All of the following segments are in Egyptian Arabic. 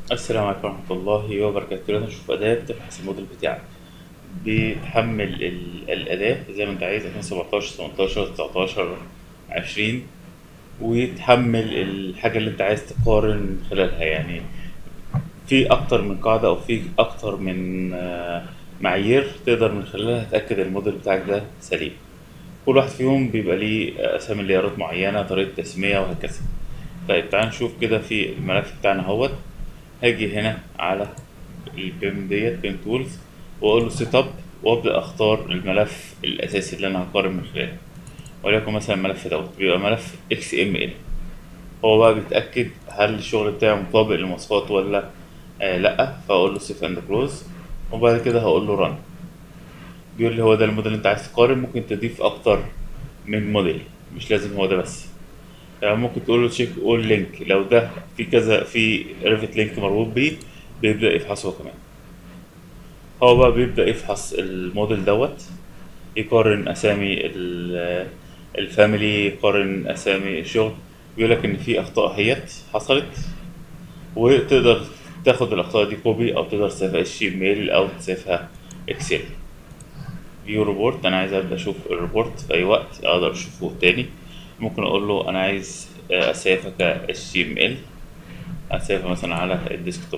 السلام عليكم ورحمة الله وبركاته دلوقتي هنشوف أداة تفحص الموديل بتاعك بتحمل ال- الأداة زي ما أنت عايز 2017 18 19 20 وتحمل الحاجة اللي أنت عايز تقارن خلالها يعني في أكتر من قاعدة أو في أكتر من آه، معايير تقدر من خلالها تتأكد الموديل بتاعك ده سليم كل واحد فيهم بيبقى ليه أسامي ليارات معينة طريقة تسمية وهكذا طيب تعال نشوف كده في الملف بتاعنا اهوت هاجي هنا على البيم ديت بيم تولز واقول له سيت اب وابدا اختار الملف الاساسي اللي انا هقارن من خلاله وليكن مثلا الملف دوت بيبقى ملف اكس ام ال هو بقى بيتاكد هل الشغل بتاعه مطابق للمواصفات ولا آه لا فاقول له سيف اند كلوز وبعد كده هقول له رن بيقول لي هو ده الموديل اللي انت عايز تقارن ممكن تضيف اكتر من موديل مش لازم هو ده بس يعني ممكن تقول له تشيك اول لينك لو ده في كذا في ريفت لينك مربوط بيه بيبدأ يفحصه هو كمان هو بقى بيبدأ يفحص الموديل دوت يقارن أسامي ال- الفاميلي يقارن أسامي الشغل بيقول لك إن في أخطاء هيت حصلت وتقدر تاخد الأخطاء دي كوبي أو تقدر تسيفها اتش تي ام ال أو تسيفها اكسل فيو ريبورت أنا عايز أبدأ أشوف الريبورت في أي وقت أقدر أشوفه تاني ممكن أقول له أنا عايز أسيفها ك اتش تي ام ال أسيفها مثلا على الديسكتوب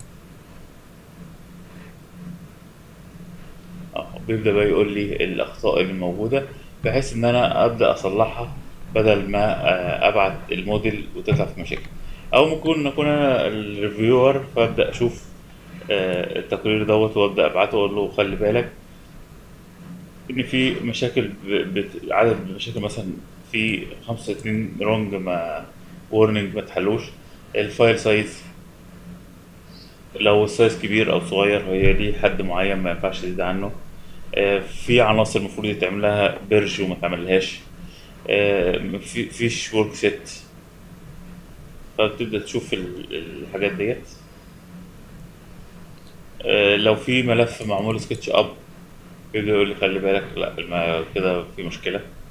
اه بيبدأ بقى يقول لي الأخطاء اللي موجودة بحيث إن أنا أبدأ أصلحها بدل ما آه، أبعت الموديل وتطلع في مشاكل أو ممكن أكون أنا الريفيور فأبدأ أشوف آه، التقرير دوت وأبدأ أبعته وأقول له خلي بالك إن في مشاكل ب... بت... عدد المشاكل مثلا في 35 رونج ما وورنينج ما تحلوش الفايل سايز لو السايز كبير او صغير هي دي حد معين ما ينفعش تزيد عنه آه، في عناصر المفروض يتعمل لها بيرج وما تعملهاش آه، في فيش ورك سيت فبتبدا تشوف ال- الحاجات ديت آه، لو في ملف معمول سكتش اب بيبدا يقول لي خلي بالك لا الم- كده في مشكله